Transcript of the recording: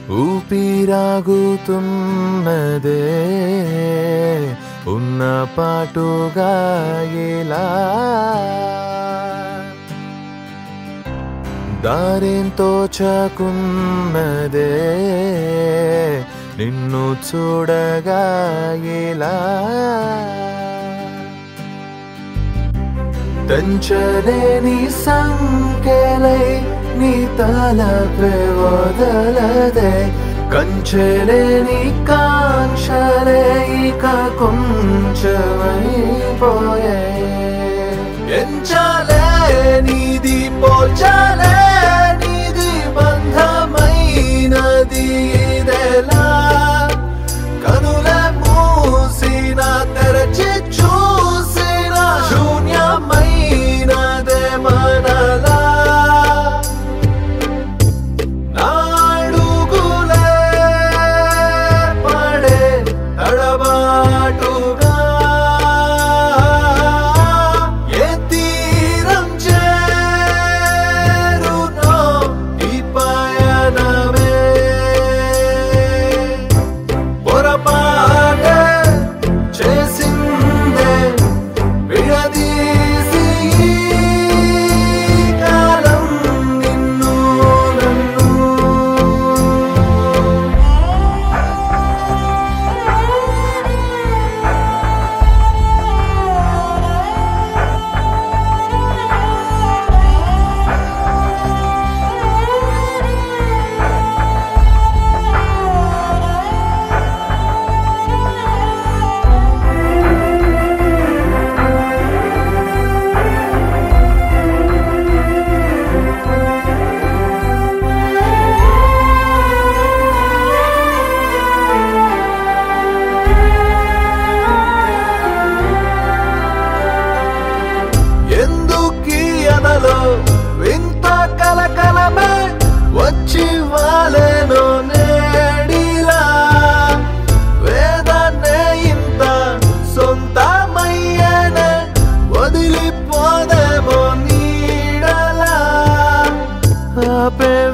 ఊపిరాగుతున్నదే ఉన్న పాటుగా ఎలా దారేంతో చాకున్నదే నిన్ను చూడగా ఎలా తెంచలేని సంఖ్యలై నీ తలపై వదలదే కంచెలేని కాంక్షలే ఇక కొంచెమైపోయే ఎంచాలే నీది పోల్చాలే నీది బంధమైనది ఇదెలా కనుల మూసిన తెరచి చూసిన శూన్యమైనదే మనలా నాడుగులే పడే తడబాటుగా ఏ తీరం చేరునో ఈ పయనమే పొరపాటే చేసిందే విడదీసి ఈ కాలం నిన్ను నన్ను ఎందుకీ అనలో వింత కలకలమే వచ్చి వాలేను నేడిలా వేదాన్నే ఇంత సొంతమయ్యేనే వదిలిపోదేమో నీడలా ఆపే